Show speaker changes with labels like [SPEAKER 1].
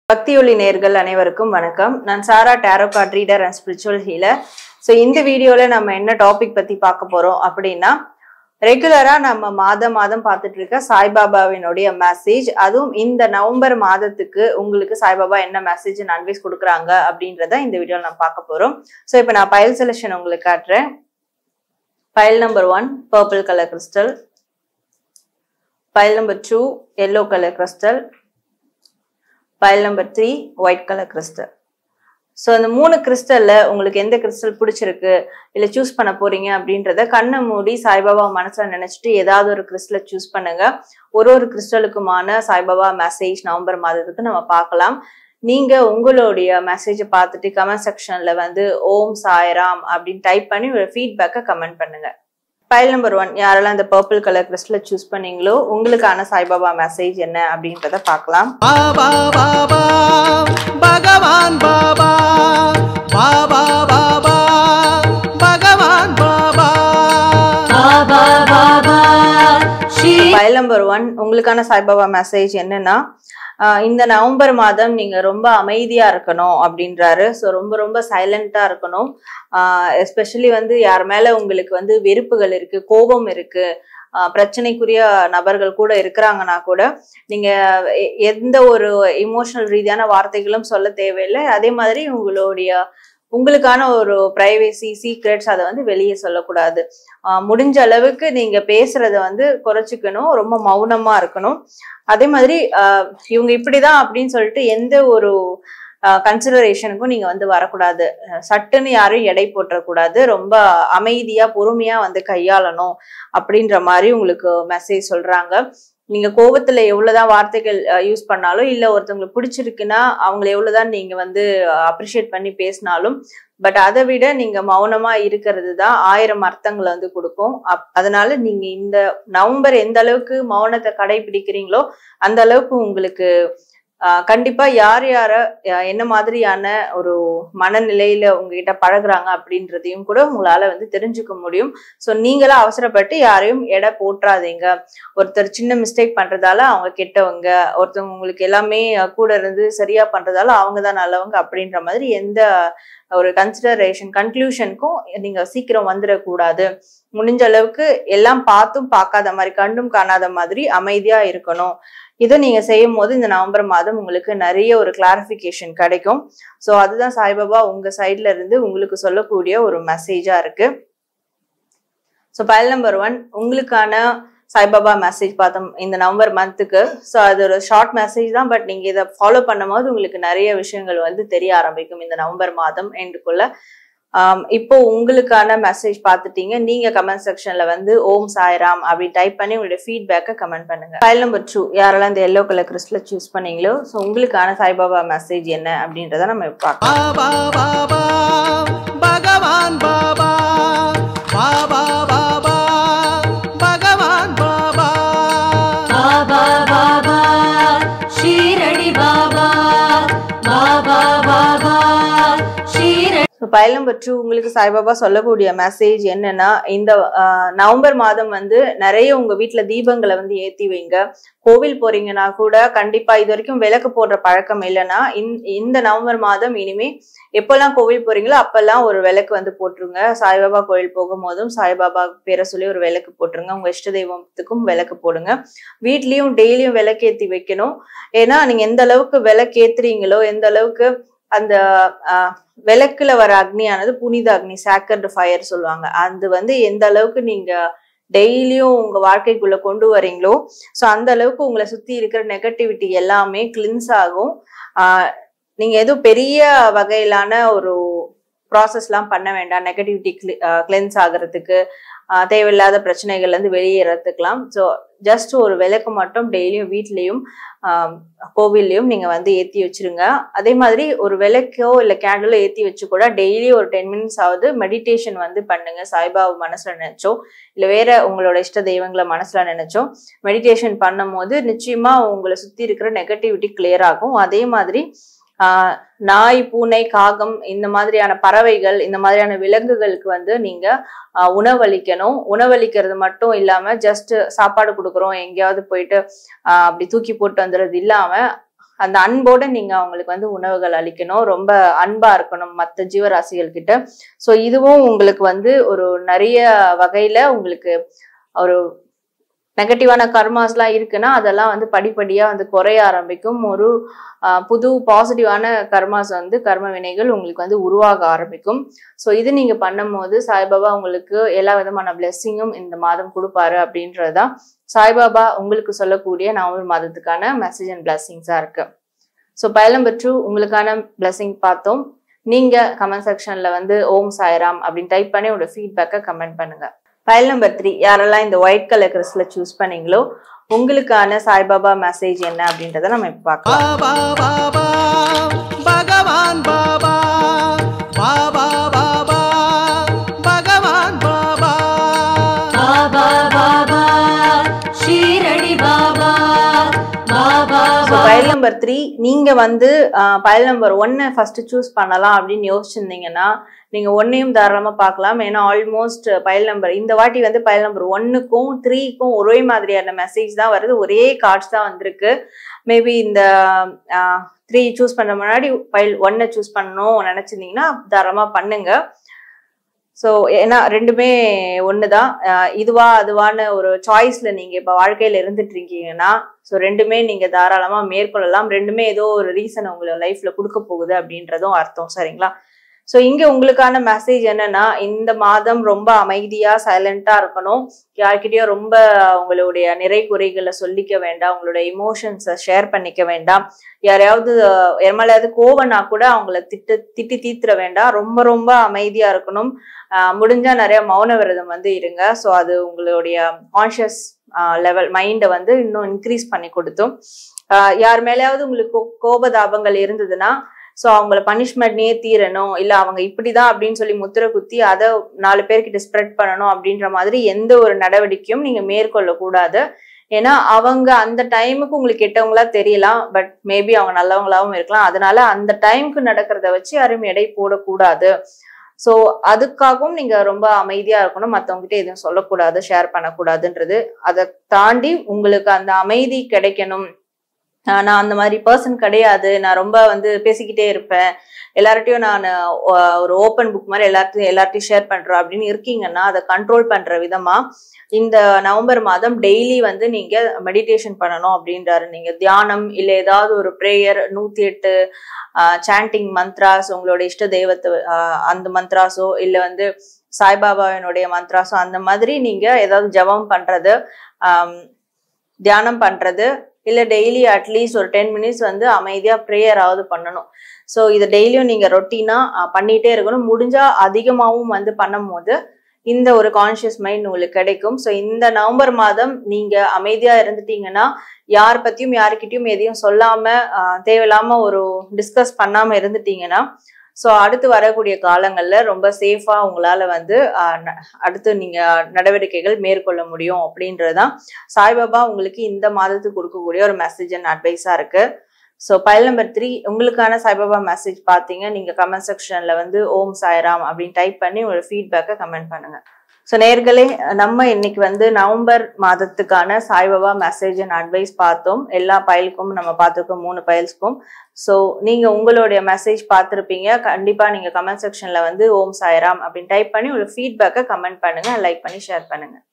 [SPEAKER 1] பக்தியொலி நேர்கள் அனைவருக்கும் வணக்கம் நான் Sara tarot card reader and spiritual healer so இந்த வீடியோல நம்ம என்ன டாபிக் பத்தி பார்க்க போறோம் அப்படின்னா ரெகுலரா நம்ம மாதம் மாதம் பார்த்துட்டு இருக்க சாய்பாபாவினுடைய மெசேஜ் அதுவும் இந்த நவம்பர் மாதத்துக்கு உங்களுக்கு சாய்பாபா என்ன மெசேஜ் அட்வைஸ் கொடுக்குறாங்க அப்படின்றத இந்த வீடியோல நம்ம பார்க்க போறோம் ஸோ இப்போ நான் பயல் செலெக்ஷன் உங்களுக்கு காட்டுறேன் file number one purple colour crystal file number two yellow colour crystal file number three white colour crystal so அந்த மூணு கிறிஸ்டல்ல உங்களுக்கு எந்த கிறிஸ்டல் பிடிச்சிருக்கு இல்லை சூஸ் பண்ண போறீங்க அப்படின்றத கண்ணை மூடி சாய்பாபா மனசுல நினைச்சிட்டு ஏதாவது ஒரு கிறிஸ்டலை சூஸ் பண்ணுங்க ஒரு ஒரு கிறிஸ்டலுக்குமான சாய்பாபா மெசேஜ் நவம்பர் மாதத்துக்கு நம்ம பார்க்கலாம் நீங்க உங்களுடைய மெசேஜை பார்த்துட்டு கமெண்ட் செக்ஷன்ல வந்து ஓம் சாய்ராம் அப்படின்னு டைப் பண்ணி ஒரு ஃபீட்பேக்கை கமெண்ட் பண்ணுங்க ஃபைல் நம்பர் ஒன் யாரெல்லாம் இந்த பர்பிள் கலர் கிறிஸ்டலை சூஸ் பண்ணீங்களோ உங்களுக்கான சாய்பாபா மெசேஜ் என்ன அப்படின்றத பார்க்கலாம்
[SPEAKER 2] Baba Baba Bhagavan Baba Baba Baba Bhagavan Baba
[SPEAKER 3] Baba Baba Shri
[SPEAKER 1] file number one உங்களுக்கான சாய்பாபா மெசேஜ் என்னன்னா ஆஹ் இந்த நவம்பர் மாதம் நீங்க ரொம்ப அமைதியா இருக்கணும் அப்படின்றாரு ஸோ ரொம்ப ரொம்ப சைலண்டா இருக்கணும் எஸ்பெஷலி வந்து யார் மேல உங்களுக்கு வந்து வெறுப்புகள் இருக்கு கோபம் இருக்கு ஆஹ் பிரச்சனைக்குரிய நபர்கள் கூட இருக்கிறாங்கன்னா கூட நீங்க எ- எந்த ஒரு இமோஷனல் ரீதியான வார்த்தைகளும் சொல்ல தேவையில்லை அதே மாதிரி உங்களுடைய உங்களுக்கான ஒரு பிரைவேசி சீக்ரெட்ஸ் அதை வந்து வெளியே சொல்லக்கூடாது ஆஹ் முடிஞ்ச அளவுக்கு நீங்க பேசுறத வந்து குறைச்சிக்கணும் ரொம்ப மௌனமா இருக்கணும் அதே மாதிரி ஆஹ் இவங்க இப்படிதான் அப்படின்னு சொல்லிட்டு எந்த ஒரு கன்சிடரேஷனுக்கும் நீங்க வந்து வரக்கூடாது அஹ் சட்டுன்னு யாரையும் எடை போட்டுறக்கூடாது ரொம்ப அமைதியா பொறுமையா வந்து கையாளணும் அப்படின்ற மாதிரி உங்களுக்கு மெசேஜ் சொல்றாங்க நீங்க கோபத்துல எவ்வளவுதான் வார்த்தைகள் யூஸ் பண்ணாலும் இல்ல ஒருத்தவங்களுக்கு பிடிச்சிருக்குன்னா அவங்களை எவ்வளவுதான் நீங்க வந்து அப்ரிஷியேட் பண்ணி பேசினாலும் பட் அதை விட நீங்க மௌனமா இருக்கிறது தான் ஆயிரம் அர்த்தங்களை வந்து கொடுக்கும் அப்- அதனால நீங்க இந்த நவம்பர் எந்த அளவுக்கு மௌனத்தை கடைபிடிக்கிறீங்களோ அந்த அளவுக்கு உங்களுக்கு ஆஹ், கண்டிப்பா யார் யார அஹ், என்ன மாதிரியான ஒரு மனநிலையில உங்ககிட்ட பழகுறாங்க அப்படின்றதையும் கூட உங்களால வந்து தெரிஞ்சுக்க முடியும் ஸோ நீங்களா அவசரப்பட்டு யாரையும் எடை போட்டுறாதீங்க ஒருத்தர் சின்ன மிஸ்டேக் பண்றதால அவங்க கெட்டவங்க ஒருத்தவங்க உங்களுக்கு எல்லாமே அஹ், கூட இருந்து சரியா பண்றதால அவங்க தான் நல்லவங்க அப்படின்ற மாதிரி எந்த ஒரு கன்சிடரேஷன் கன்க்ளூஷனுக்கும் நீங்க சீக்கிரம் வந்துடக்கூடாது முடிஞ்ச அளவுக்கு எல்லாம் பார்த்தும் பார்க்காத மாதிரி கண்டும் காணாத மாதிரி அமைதியா இருக்கணும் இதை நீங்க செய்யும் போது இந்த நவம்பர் மாதம் உங்களுக்கு நிறைய ஒரு கிளாரிஃபிகேஷன் கிடைக்கும் ஸோ அதுதான் சாய்பாபா உங்க சைட்ல இருந்து உங்களுக்கு சொல்லக்கூடிய ஒரு மெசேஜா இருக்கு ஸோ பயல் நம்பர் ஒன் உங்களுக்கான சாய்பாபா மெசேஜ் பார்த்தோம் இந்த நவம்பர் மந்த்துக்கு ஸோ அது ஒரு ஷார்ட் மெசேஜ் தான் பட் நீங்க இதை ஃபாலோ பண்ணும்போது உங்களுக்கு நிறைய விஷயங்கள் வந்து தெரிய ஆரம்பிக்கும் இந்த நவம்பர் மாதம் எண்டுக்குள்ள ஆம், இப்போ உங்களுக்கான மெசேஜ் பார்த்துட்டீங்க நீங்க கமெண்ட் செக்ஷன்ல வந்து ஓம் சாய்ராம் அப்படி டைப் பண்ணி உங்களுடைய ஃபீட்பேக்கை கமெண்ட் பண்ணுங்க ஃபைல் நம்பர் டூ யாரெல்லாம் இந்த எல்லோ கலர் கிறிஸ்டல சூஸ் பண்ணீங்களோ ஸோ உங்களுக்கான சாய்பாபா மெசேஜ் என்ன அப்படின்றத நம்ம இப்ப பார்க்கலாம்
[SPEAKER 2] Baba Baba Bhagavan Baba Baba Baba Bhagavan Baba
[SPEAKER 3] Baba Baba Shirdi Baba Baba Baba Shirdi
[SPEAKER 1] so file number two உங்களுக்கு சாய்பாபா சொல்லக்கூடிய மெசேஜ் என்னன்னா இந்த ஆஹ், நவம்பர் மாதம் வந்து நிறைய உங்க வீட்ல தீபங்களை வந்து ஏத்தி வைங்க கோவில் போறீங்கன்னா கூட கண்டிப்பா இது வரைக்கும் விளக்கு போடுற பழக்கம் இல்லைன்னா இந்த- இந்த நவம்பர் மாதம் இனிமே எப்பெல்லாம் கோவில் போறீங்களோ அப்பெல்லாம் ஒரு விளக்கு வந்து போட்டுருங்க சாய்பாபா கோவில் போகும்போதும் சாய்பாபா பேரை சொல்லி ஒரு விளக்கு போட்டுருங்க உங்க இஷ்ட தெய்வத்துக்கும் விளக்கு போடுங்க வீட்லயும் டெய்லியும் விளக்கேத்தி வைக்கணும் ஏன்னா நீங்க எந்த அளவுக்கு விளக்கேத்துறீங்களோ எந்த அளவுக்கு அந்த ஆஹ், விளக்குல வர அக்னியானது புனித அக்னி சாக்கர்டு ஃபயர் சொல்லுவாங்க அது வந்து எந்த அளவுக்கு நீங்க டெய்லியும் உங்க வாழ்க்கைக்குள்ள கொண்டு வரீங்களோ ஸோ அந்த அளவுக்கு உங்களை சுத்தி இருக்கிற நெகட்டிவிட்டி எல்லாமே கிளின்ஸ் ஆகும் ஆஹ், நீங்க எதுவும் பெரிய வகையிலான ஒரு ப்ராசஸ்லாம் பண்ண வேண்டாம் நெகட்டிவிட்டி கிளென்ஸ் ஆகிறதுக்கு ஆஹ், தேவையில்லாத பிரச்சனைகள்ல இருந்து வெளியேறதுக்கலாம் ஸோ ஜஸ்ட் ஒரு விளக்கு மட்டும் டெய்லியும் வீட்லயும் ஆஹ், கோவில்லையும் நீங்க வந்து ஏத்தி வச்சிருங்க அதே மாதிரி ஒரு விளக்கோ இல்ல கேண்டலோ ஏத்தி வச்சு கூட டெய்லி ஒரு டென் மினிட்ஸ் ஆகுது மெடிடேஷன் வந்து பண்ணுங்க சாய்பாபா மனசுல நினைச்சோ இல்ல வேற உங்களோட இஷ்ட தெய்வங்களை மனசுல நினைச்சோ மெடிடேஷன் பண்ணும்போது நிச்சயமா உங்களை சுத்தி இருக்கிற நெகட்டிவிட்டி கிளியர் ஆகும் அதே மாதிரி ஆஹ் நாய் பூனை காகம் இந்த மாதிரியான பறவைகள் இந்த மாதிரியான விலங்குகளுக்கு வந்து நீங்க ஆஹ் உணவளிக்கணும் உணவளிக்கிறது மட்டும் இல்லாம ஜஸ்ட் சாப்பாடு கொடுக்குறோம் எங்கேயாவது போயிட்டு ஆஹ் அப்படி தூக்கி போட்டு வந்துடுறது இல்லாம அந்த அன்போட நீங்க அவங்களுக்கு வந்து உணவுகள் அளிக்கணும் ரொம்ப அன்பா இருக்கணும் மற்ற ஜீவராசிகள் கிட்ட ஸோ இதுவும் உங்களுக்கு வந்து ஒரு நிறைய வகையில உங்களுக்கு ஒரு நெகட்டிவான கர்மாஸ்லாம் இருக்குன்னா அதெல்லாம் வந்து படிப்படியா வந்து குறைய ஆரம்பிக்கும் ஒரு ஆஹ், புது பாசிட்டிவான கர்மாஸ் வந்து கர்ம வினைகள் உங்களுக்கு வந்து உருவாக ஆரம்பிக்கும் ஸோ இது நீங்க பண்ணும்போது சாய்பாபா உங்களுக்கு எல்லா விதமான பிளெஸ்ஸிங்கும் இந்த மாதம் கொடுப்பாரு அப்படின்றதுதான் சாய்பாபா உங்களுக்கு சொல்லக்கூடிய நவம்பர் மாதத்துக்கான மெசேஜ் அண்ட் பிளெஸ்ஸிங்ஸா இருக்கு ஸோ பயலம் பெற்று உங்களுக்கான பிளெஸ்ஸிங் பார்த்தோம் நீங்க கமெண்ட் செக்ஷன்ல வந்து ஓம் சாய்ராம் அப்படின்னு டைப் பண்ணி உங்களோட ஃபீட்பேக்கை கமெண்ட் பண்ணுங்க ஃபைல் நம்பர் த்ரீ யாரெல்லாம் இந்த ஒயிட் கலர் கிறிஸ்ல சூஸ் பண்ணீங்களோ உங்களுக்கான சாய்பாபா மெசேஜ் என்ன அப்படின்றத நம்ம இப்போ பார்க்கலாம்
[SPEAKER 2] Baba Baba Bhagavan Baba Baba Baba Bhagavan Baba
[SPEAKER 3] Baba Baba Shirdi Baba Baba
[SPEAKER 1] so file number three நீங்க வந்து ஃபைல் நம்பர் ஒன்னை ஃபர்ஸ்ட் சூஸ் பண்ணலாம் அப்படின்னு யோசிச்சிருந்தீங்கன்னா நீங்க ஒன்னையும் தாராளமா பார்க்கலாம் ஏன்னா ஆல்மோஸ்ட் ஃபைல் நம்பர் இந்த வாட்டி வந்து ஃபைல் நம்பர் ஒன்னுக்கும் த்ரீக்கும் ஒரே மாதிரியான மெசேஜ் தான் வருது ஒரே கார்ட்ஸ் தான் வந்திருக்கு மேபி இந்த த்ரீ சூஸ் பண்ண முன்னாடி ஃபைல் ஒன்னை சூஸ் பண்ணணும் நினைச்சிருந்தீங்கன்னா தாராளமா பண்ணுங்க ஸோ ஏன்னா ரெண்டுமே ஒன்று தான் இதுவா அதுவான ஒரு சாய்ஸ்ல நீங்க இப்போ வாழ்க்கையில இருந்துட்டு இருக்கீங்கன்னா ஸோ ரெண்டுமே நீங்க தாராளமா மேற்கொள்ளலாம் ரெண்டுமே ஏதோ ஒரு ரீசன் உங்களை லைஃப்ல கொடுக்க போகுது அப்படின்றதும் அர்த்தம் சரிங்களா ஸோ இங்க உங்களுக்கான மெசேஜ் என்னன்னா இந்த மாதம் ரொம்ப அமைதியா சைலண்டா இருக்கணும் யார்கிட்டயும் ரொம்ப உங்களுடைய நிறை குறைகளை சொல்லிக்க வேண்டாம் உங்களுடைய இமோஷன்ஸை ஷேர் பண்ணிக்க வேண்டாம் யாரையாவது அஹ், யார் மேலேயாவது கோவனா கூட அவங்கள திட்டு திட்டி தீத்துற வேண்டாம் ரொம்ப ரொம்ப அமைதியா இருக்கணும் ஆஹ் முடிஞ்சா நிறைய மௌன விரதம் வந்து இருங்க ஸோ அது உங்களுடைய கான்ஷியஸ் லெவல் மைண்டை வந்து இன்னும் இன்க்ரீஸ் பண்ணி கொடுத்தும் ஆஹ் யார் மேலேயாவது உங்களுக்கு கோ- கோபதாபங்கள் இருந்ததுன்னா ஸோ அவங்கள பனிஷ்மெண்ட்னே தீரணும் இல்லை அவங்க இப்படிதான் அப்படின்னு சொல்லி முத்திரை குத்தி அதை நாலு பேர்கிட்ட ஸ்ப்ரெட் பண்ணணும் அப்படின்ற மாதிரி எந்த ஒரு நடவடிக்கையும் நீங்க மேற்கொள்ள கூடாது ஏன்னா அவங்க அந்த டைமுக்கு உங்களுக்கு கெட்டவங்களா தெரியலாம் பட் மேபி அவங்க நல்லவங்களாவும் இருக்கலாம் அதனால அந்த டைமுக்கு நடக்கிறத வச்சு யாரும் எடை போடக்கூடாது ஸோ அதுக்காகவும் நீங்க ரொம்ப அமைதியா இருக்கணும் மத்தவங்க கிட்ட எதுவும் சொல்லக்கூடாது ஷேர் பண்ணக்கூடாதுன்றது அதை தாண்டி உங்களுக்கு அந்த அமைதி கிடைக்கணும் ஆஹ் நான் அந்த மாதிரி பர்சன் கிடையாது நான் ரொம்ப வந்து பேசிக்கிட்டே இருப்பேன் எல்லார்ட்டையும் நான் ஒரு ஓப்பன் புக் மாதிரி எல்லாத்தையும் எல்லார்ட்டையும் ஷேர் பண்றேன் அப்படின்னு இருக்கீங்கன்னா அதை கண்ட்ரோல் பண்ற விதமா இந்த நவம்பர் மாதம் டெய்லி வந்து நீங்க மெடிடேஷன் பண்ணணும் அப்படின்றாரு நீங்க தியானம் இல்ல ஏதாவது ஒரு ப்ரேயர் நூத்தி எட்டு சாண்டிங் மந்த்ராஸ் உங்களோட இஷ்ட தெய்வத்தை ஆஹ் அந்த மந்த்ராஸோ இல்ல வந்து சாய்பாபாவினுடைய மந்த்ராஸோ அந்த மாதிரி நீங்க ஏதாவது ஜெபம் பண்றது ஆம், தியானம் பண்றது இல்ல டெய்லி அட்லீஸ்ட் ஒரு டென் மினிட்ஸ் வந்து அமைதியா ப்ரேயராவது பண்ணணும் ஸோ இதை டெய்லியும் நீங்க ரொட்டீனா பண்ணிட்டே இருக்கணும் முடிஞ்சா அதிகமாகவும் வந்து பண்ணும்போது இந்த ஒரு கான்ஷியஸ் மைண்ட் உங்களுக்கு கிடைக்கும் ஸோ இந்த நவம்பர் மாதம் நீங்க அமைதியா இருந்துட்டீங்கன்னா யார் பத்தியும் யாருக்கிட்டயும் எதையும் சொல்லாம ஆஹ், தேவையில்லாம ஒரு டிஸ்கஸ் பண்ணாம இருந்துட்டீங்கன்னா ஸோ அடுத்து வரக்கூடிய காலங்கள்ல ரொம்ப சேஃபா உங்களால வந்து ஆஹ், ந- அடுத்து நீங்க நடவடிக்கைகள் மேற்கொள்ள முடியும் அப்படின்றதுதான் சாய்பாபா உங்களுக்கு இந்த மாதத்துக்கு கொடுக்கக்கூடிய ஒரு மெசேஜ் அண்ட் அட்வைஸா இருக்கு ஸோ பைல் நம்பர் த்ரீ உங்களுக்கான சாய்பாபா மெசேஜ் பார்த்தீங்க நீங்க கமெண்ட் செக்ஷன்ல வந்து ஓம் சாய்ராம் அப்படின்னு டைப் பண்ணி உங்களோட ஃபீட்பேக்கை கமெண்ட் பண்ணுங்க ஸோ நேர்களே நம்ம இன்னைக்கு வந்து நவம்பர் மாதத்துக்கான சாய்பாபா மெசேஜ் அண்ட் அட்வைஸ் பார்த்தோம் எல்லா பைலுக்கும் நம்ம பார்த்துருக்கோம் மூணு பைல்ஸ்க்கும் ஸோ நீங்க உங்களுடைய மெசேஜ் பார்த்துருப்பீங்க கண்டிப்பா நீங்க கமெண்ட் செக்ஷன்ல வந்து ஓம் சாய்ராம் அப்படின்னு டைப் பண்ணி உங்களோட ஃபீட்பேக்கை கமெண்ட் பண்ணுங்க லைக் பண்ணி ஷேர் பண்ணுங்க